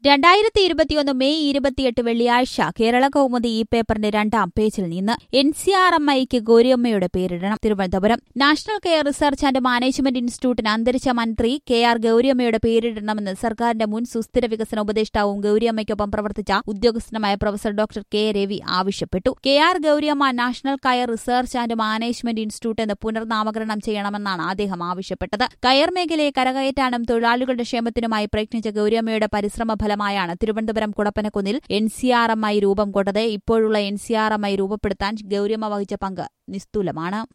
രണ്ടായിരത്തി ഇരുപത്തിയൊന്ന് മെയ് ഇരുപത്തിയെട്ട് വെള്ളിയാഴ്ച കേരള കൗമുദി ഈ പേപ്പറിന്റെ രണ്ടാം പേജിൽ നിന്ന് എൻ സി ആർ എം ഐക്ക് ഗൗരിയമ്മയുടെ പേരിടണം Thiruvananthapuram national care research and management ഇൻസ്റ്റിറ്റ്യൂട്ടിന് അന്തരിച്ച മന്ത്രി കെ ആർ ഗൌരിയമ്മയുടെ പേരിടണമെന്ന് സർക്കാരിന്റെ മുൻ സുസ്ഥിര വികസന ഉപദേഷ്ടാവും ഗൌരിയമ്മയ്ക്കൊപ്പം പ്രവർത്തിച്ച ഉദ്യോഗസ്ഥനുമായ പ്രൊഫസർ ഡോക്ടർ കെ രവി ആവശ്യപ്പെട്ടു K R Gowriamma national coir research and management institute എന്ന് പുനർനാമകരണം ചെയ്യണമെന്നാണ് അദ്ദേഹം ആവശ്യപ്പെട്ടത് കയർ മേഖലയെ കരകയറ്റാനും തൊഴിലാളികളുടെ ക്ഷേമത്തിനുമായി പ്രയത്നിച്ച ഗൌരിയമ്മയുടെ പരിശ്രമ ഫലമായാണ് തിരുവനന്തപുരം കുടപ്പനക്കുന്നിൽ N C R M I രൂപം കൊണ്ടത് ഇപ്പോഴുള്ള N C R M I രൂപപ്പെടുത്താൻ ഗൌരിയമ്മ വഹിച്ച പങ്ക് നിസ്തുലമാണ്